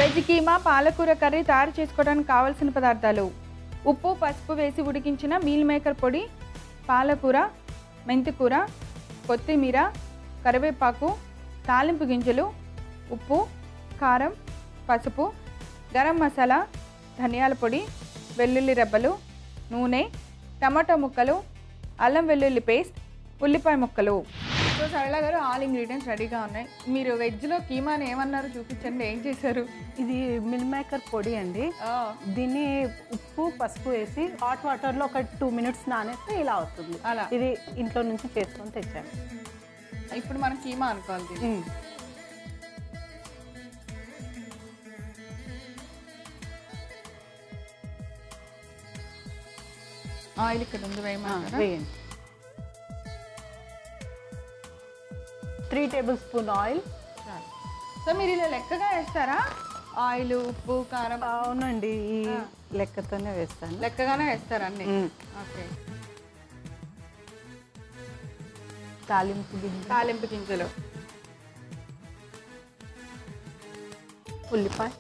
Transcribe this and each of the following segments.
Veg keema పాలకూర curry తయారు చేసుకోవడానికి కావాల్సిన పదార్థాలు ఉప్పు పసుపు వేసి ఉడికించిన మీల్ మేకర్ పొడి పాలకూర మెంతికూర కొత్తిమీర కరివేపాకు తాలింపు గింజలు ఉప్పు కారం పసుపు గరం మసాలా ధనియాల పొడి వెల్లుల్లి రెబ్బలు నూనె టమాటో ముక్కలు అల్లం వెల్లుల్లి పేస్ట్ ఉల్లిపాయ ముక్కలు సో సరళ గారు ఆల్ ఇంగ్రీడియంట్స్ రెడీగా ఉన్నాయి మీరు వెజ్లో కీమాని ఏమన్నారు చూపించండి ఏం చేశారు ఇది మిల్ మేకర్ పొడి అండి ఆ, దీన్ని ఉప్పు పసుపు వేసి హాట్ వాటర్లో ఒక టూ మినిట్స్ నానేస్తే ఇలా అవుతుంది అలా. ఇది ఇంట్లో నుంచి చేసుకొని తెచ్చాను ఇప్పుడు మనం కీమా అనుకోవాలి దీన్ని. మ్మ్. ఆయిల్ ఇక్కడ ఉంది ఆ, వేయమంటారా వేయండి త్రీ టేబుల్ స్పూన్ ఆయిల్ చాలు. సో మీరు ఇలా లెక్కగా వేస్తారా ఆయిల్ ఉప్పు కారం అవునండి ఈ లెక్కతోనే వేస్తాను లెక్కగానే వేస్తారు అన్ని మ్మ్. ఓకే తాలింపు గింజ తాలింపు గింజలు ఉల్లిపాయ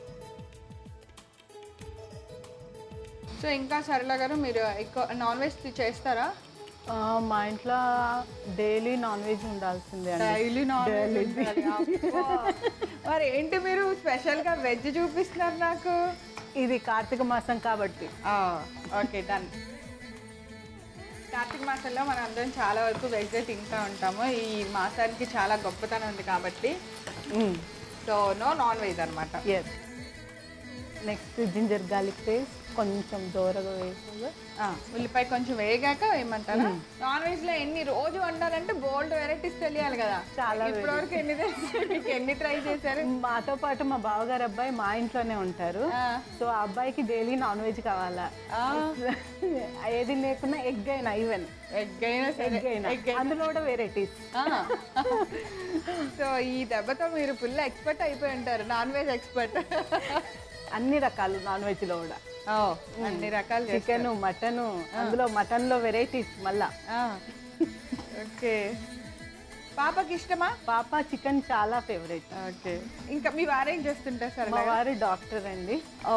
సో ఇంకా సరళ గారు మీరు ఎక్కువ నాన్ వెజ్ చేస్తారా ఆ, మా ఇంట్లో డైలీ నాన్ వెజ్ ఉండాల్సిందే అండి డైలీ నాన్ వెజ్ మరి ఏంటి మీరు స్పెషల్ గా వెజ్ చూపిస్తున్నారు నాకు ఇది కార్తీక మాసం కాబట్టి ఓకే డన్ కార్తీక మాసంలో మనం అందరం చాలా వరకు వెజ్ తింటూ ఉంటాము ఈ మాసానికి చాలా గొప్పతనం ఉంది కాబట్టి సో నో నాన్ వెజ్ అనమాట yes next ginger garlic paste కొంచెం దూరగా వేసాగా ఉల్లిపాయ కొంచెం వేగాక వేయమంటారా నాన్ వెజ్ లో ఎన్ని రోజు వండాలంటే బోల్డ్ వెరైటీస్ తెలియాలి కదా చాలా ఇప్పటివరకు ఎన్ని తెలుసు? మీకు ఎన్ని ట్రై చేశారు మాతో పాటు మా బావగారు అబ్బాయి మా ఇంట్లోనే ఉంటారు ఆ. సో ఆ అబ్బాయికి డైలీ నాన్ వెజ్ కావాలా ఆ, ఏది లేకున్నా ఎగ్ అయినా ఈవెన్ ఎగ్ అయినా సరే ఎగ్ అయినా ఎగ్ అయినా. అందులో కూడా వెరైటీస్ ఆ. సో ఈ దెబ్బతో మీరు ఫుల్ ఎక్స్పర్ట్ అయిపోయి ఉంటారు నాన్ వెజ్ ఎక్స్పర్ట్ అన్ని రకాలు నాన్ వెజ్ లో కూడా అన్ని రకాలు చేస్తారు. చికెన్ మటన్ అందులో మటన్ లో వెరైటీస్ మళ్ళా ఆ. ఓకే పాపకి ఇష్టమా పాప చికెన్ చాలా ఫేవరెట్ ఓకే ఇంకా మీ వారేం చేస్తుంటారు సార్ మా వారు డాక్టర్ అండి ఓ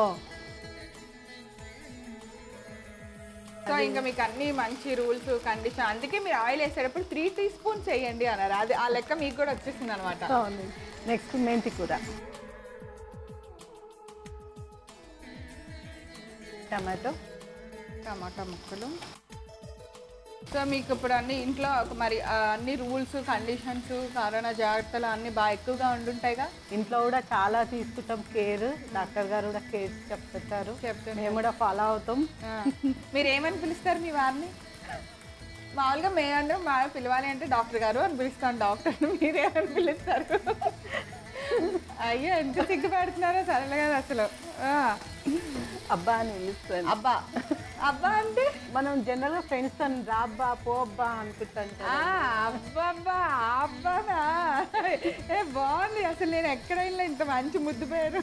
సో ఇంకా మీకు అన్ని మంచి రూల్స్ కండిషన్ అందుకే మీరు ఆయిల్ వేసేటప్పుడు త్రీ టీ స్పూన్స్ వేయండి అన్నారు అది ఆ లెక్క మీకు కూడా వచ్చేసింది అనమాట అవును నెక్స్ట్ మెంతి కూర టమాటో టమాటా ముక్కలు సో మీకు ఇప్పుడు అన్ని ఇంట్లో ఒక మరి ఆ, అన్ని రూల్స్ కండిషన్స్ కరోనా జాగ్రత్తలు అన్ని బాగా ఎక్కువగా ఉండుంటాయిగా ఇంట్లో కూడా చాలా తీసుకుంటాం కేర్ డాక్టర్ గారు కూడా కేర్ చెప్తారు చెప్తుంటారు. మేము కూడా ఫాలో అవుతాం ఆ. మీరు ఏమని పిలుస్తారు మీ వారిని మామూలుగా మేము అంటే బాగా పిలవాలి అంటే డాక్టర్ గారు అని పిలుస్తాను డాక్టర్ మీరేమని పిలుస్తారు అయ్యో ఎంత సిగ్గుపడుతున్నారో సరళ గారు అసలు ఆ. అబ్బా అని పిలుస్తాను అబ్బా అబ్బా అంటే మనం జనరల్ గా ఫ్రెండ్స్ తో రా అబ్బా పో అబ్బా అనుకుంటాం ఆ, అబ్బబ్బా అబ్బానా ఏ బాగుంది అసలు నేను ఎక్కడైనా ఇంత మంచి ముద్దు పేరు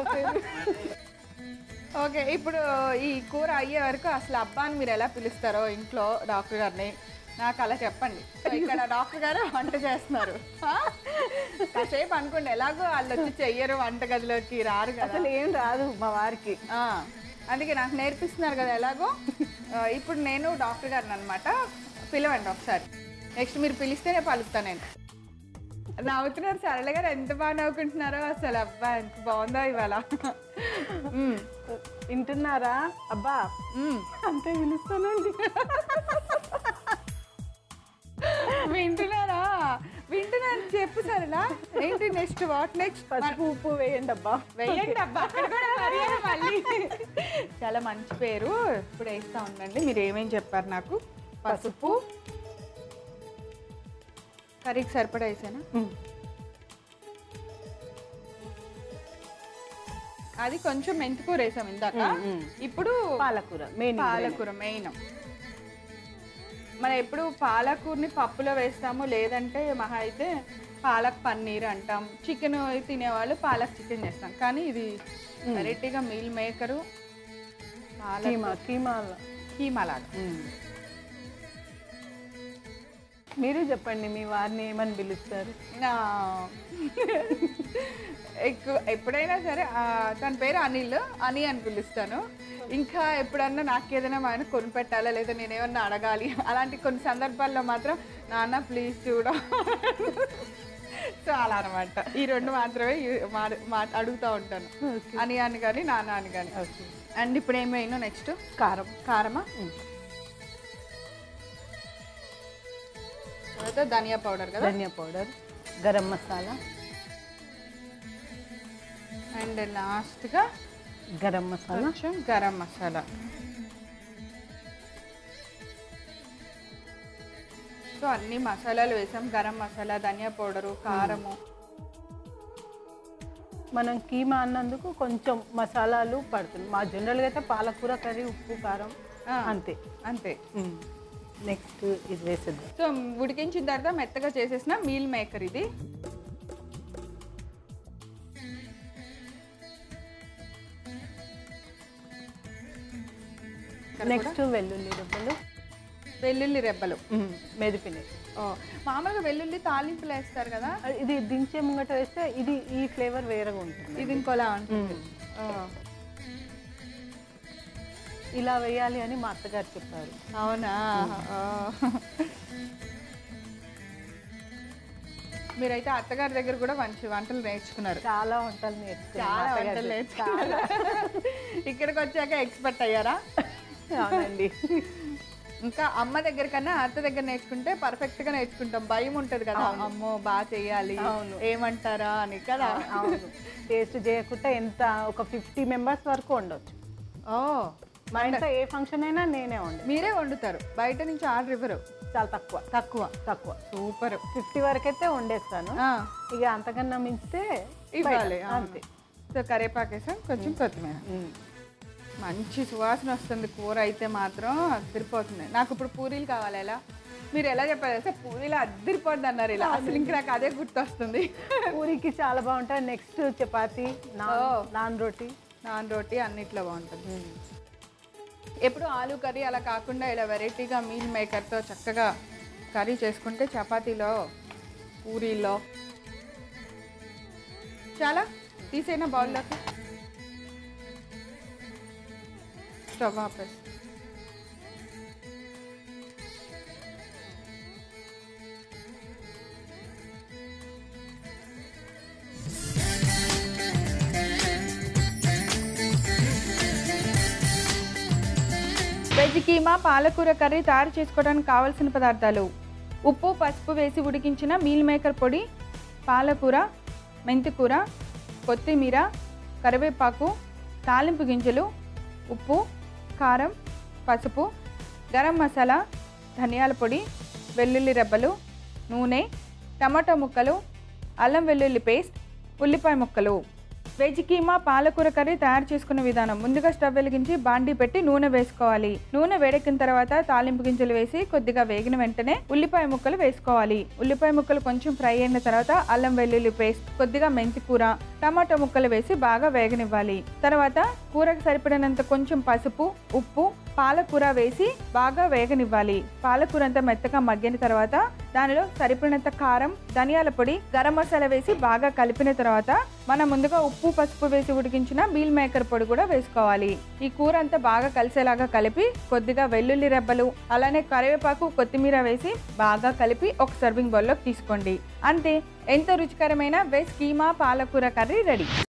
ఓకే ఇప్పుడు ఈ కూర అయ్యే వరకు అసలు అబ్బా అని మీరు ఎలా పిలుస్తారో ఇంట్లో డాక్టర్ గారిని నాకు అలా చెప్పండి సో ఇక్కడ డాక్టర్ గారు వంట చేస్తున్నారు ఆ? కాసేపు అనుకోండి ఎలాగో వాళ్ళు వచ్చి చెయ్యరు వంట గదిలోకి రారు కదా అసలు ఏం రాదు మా వారికి ఆ, అందుకే నాకు నేర్పిస్తున్నారు కదా ఎలాగో ఆ, ఇప్పుడు నేను డాక్టర్ గారిని అనమాట పిలవండి ఒకసారి నెక్స్ట్ మీరు పిలిస్తేనే పలుకుతాను నేను నవ్వుతున్నారు సరళ గారు ఎంత బాగా నవ్వుకుంటున్నారో అసలు అబ్బా ఎంత బాగుందో ఇవాళ మ్మ్. వింటున్నారా అబ్బా మ్మ్. అంతే పిలుస్తానండి వింటున్నారా వింటున్నాను చెప్పు సరళ ఏంటి నెక్స్ట్ వాట్ నెక్స్ట్ పసుపు ఉప్పు వేయండి అబ్బా వెయ్యండి అబ్బా అక్కడ కూడా మర్యాద మళ్ళీ చాలా మంచి పేరు ఇప్పుడు వేస్తా ఉండండి మీరు ఏమేం చెప్పారు నాకు పసుపు కర్రీకి సరిపడా వేసానా ఉమ్. అది కొంచెం మెంతికూర వేసాం ఇందాక ఉమ్, ఉమ్. ఇప్పుడు పాలకూర మెయిన్ పాలకూర మెయిన్ మనం ఎప్పుడు పాలకూరని పప్పులో వేస్తాము లేదంటే మహా అయితే పాలక్ పన్నీర్ అంటాం చికెన్ తినేవాళ్ళు పాలక్ చికెన్ చేస్తాం కానీ ఇది వెరైటీగా మీల్ మేకరు పాలక్ కీమా కీమా కీమా లాగా ఉమ్. మీరు చెప్పండి మీ వారిని ఏమని పిలుస్తారు నా ఎక్కువ ఎప్పుడైనా సరే ఆ, తన పేరు అనిల్ అని అని పిలుస్తాను ఇంకా ఎప్పుడన్నా నాకు ఏదైనా మా ఆయన కొనిపెట్టాలా లేదా నేను ఏమన్నా అడగాలి అలాంటి కొన్ని సందర్భాల్లో మాత్రం నాన్న ప్లీజ్ చూడ సో అలా అనమాట ఈ రెండు మాత్రమే యు- మా- మా- అడుగుతూ ఉంటాను ఓకే అని అని కానీ నాన్న అని కానీ ఓకే అండ్ ఇప్పుడు ఏమైనా నెక్స్ట్ కారం కారమా ఉమ్. తర్వాత ధనియా పౌడర్ కదా ధనియా పౌడర్ గరం మసాలా అండ్ లాస్ట్గా గరం మసాలా కొంచెం గరం మసాలా సో అన్ని మసాలాలు వేసాం గరం మసాలా ధనియా పౌడరు కారము మనం కీమా అన్నందుకు కొంచెం మసాలాలు పడుతుంది మా జనరల్గా అయితే పాలకూర కర్రీ ఉప్పు కారం ఆ, అంతే అంతే నెక్స్ట్ ఇది వేసేద్దాం సో ఉడికించిన తర్వాత మెత్తగా చేసేసిన మీల్ మేకర్ ఇది ఇక్కడ నెక్స్ట్ వెల్లుల్లి రెబ్బలు వెల్లుల్లి రెబ్బలు మెదిపినాయి ఓ, మామూలుగా వెల్లుల్లి తాలింపులు వేస్తారు కదా ఇది దించే ముంగట వేస్తే ఇది ఈ ఫ్లేవర్ వేరేగా ఉంటుంది ఇది ఇంకోలా ఉంటుంది ఓ, ఇలా వేయాలి అని మా అత్తగారు చెప్పారు అవునా ఓ. మీరైతే అత్తగారి దగ్గర కూడా మంచి వంటలు నేర్చుకున్నారు చాలా వంటలు నేర్చుకున్నాను చాలా మా అత్తగారి వంటలు దగ్గర. నేర్చుకున్నారు ఇక్కడికి వచ్చాక ఎక్స్పర్ట్ అయ్యారా అవునండి ఇంకా అమ్మ దగ్గర కన్నా అత్త దగ్గర నేర్చుకుంటే పర్ఫెక్ట్ గా నేర్చుకుంటాం భయం ఉంటది కదా అమ్మో బాగా చెయ్యాలి అవును. ఏమంటారా అని కదా అవును టేస్ట్ చేయకుండా ఎంత ఒక ఫిఫ్టీ మెంబర్స్ వరకు ఉండొచ్చు ఓ మా ఇంట్లో ఏ ఫంక్షన్ అయినా నేనే వండే మీరే వండుతారు బయట నుంచి ఆర్డర్ ఇవ్వరు చాలా తక్కువ తక్కువ తక్కువ సూపర్ ఫిఫ్టీ వరకు అయితే వండేస్తాను ఇక అంతకన్నా మించితే ఇవ్వాలి బయట. అంతే సో కరేపాకు వేసాం కొంచెం కొత్తిమీర ఉమ్. మంచి సువాసన వస్తుంది కూర అయితే మాత్రం అద్దరిపోతుంది నాకు ఇప్పుడు పూరీలు కావాలి ఎలా మీరు ఎలా చెప్పారు అయితే పూరీలు అద్దరిపోద్ది అన్నారు ఇలా అసలు ఇంక నాకు అదే గుర్తొస్తుంది పూరికి చాలా బాగుంటుంది నెక్స్ట్ చపాతి నాన్ ఓ. నాన్ రోటీ నాన్ రోటీ అన్నిట్లో బాగుంటుంది ఎప్పుడు ఆలు కర్రీ అలా కాకుండా ఇలా వెరైటీగా మీల్ మేకర్తో చక్కగా కర్రీ చేసుకుంటే చపాతీలో పూరీలో చాలా తీసేనా బౌల్లోకి స్టవ్ ఆపేసి వెజ్ కీమా పాలకూర కర్రీ తయారు చేసుకోవడానికి కావాల్సిన పదార్థాలు ఉప్పు పసుపు వేసి ఉడికించిన మీల్ మేకర్ పొడి పాలకూర మెంతికూర కొత్తిమీర కరివేపాకు తాలింపు గింజలు ఉప్పు కారం పసుపు గరం మసాలా ధనియాల పొడి వెల్లుల్లి రెబ్బలు నూనె టమాటా ముక్కలు అల్లం వెల్లుల్లి పేస్ట్ ఉల్లిపాయ ముక్కలు వెజ్ కీమా పాలకూర కర్రీ తయారు చేసుకునే విధానం ముందుగా స్టవ్ వెలిగించి బాండీ పెట్టి నూనె వేసుకోవాలి నూనె వేడెక్కిన తర్వాత తాలింపు గింజలు వేసి కొద్దిగా వేగిన వెంటనే ఉల్లిపాయ ముక్కలు వేసుకోవాలి ఉల్లిపాయ ముక్కలు కొంచెం ఫ్రై అయిన తర్వాత అల్లం వెల్లుల్లి పేస్ట్ కొద్దిగా మెంతి కూర టమాటా ముక్కలు వేసి బాగా వేగనివ్వాలి తర్వాత కూరకు సరిపడినంత కొంచెం పసుపు ఉప్పు పాలకూర వేసి బాగా వేగనివ్వాలి పాలకూర అంతా మెత్తగా మగ్గిన తర్వాత దానిలో సరిపడినంత కారం ధనియాల పొడి గరం మసాలా వేసి బాగా కలిపిన తర్వాత మనం ముందుగా ఉప్పు పసుపు వేసి ఉడికించిన మీల్ మేకర్ పొడి కూడా వేసుకోవాలి ఈ కూర అంతా బాగా కలిసేలాగా కలిపి కొద్దిగా వెల్లుల్లి రెబ్బలు అలానే కరివేపాకు కొత్తిమీర వేసి బాగా కలిపి ఒక సర్వింగ్ బౌల్లోకి తీసుకోండి అంతే ఎంతో రుచికరమైన వెజ్ కీమా పాలకూర కర్రీ రెడీ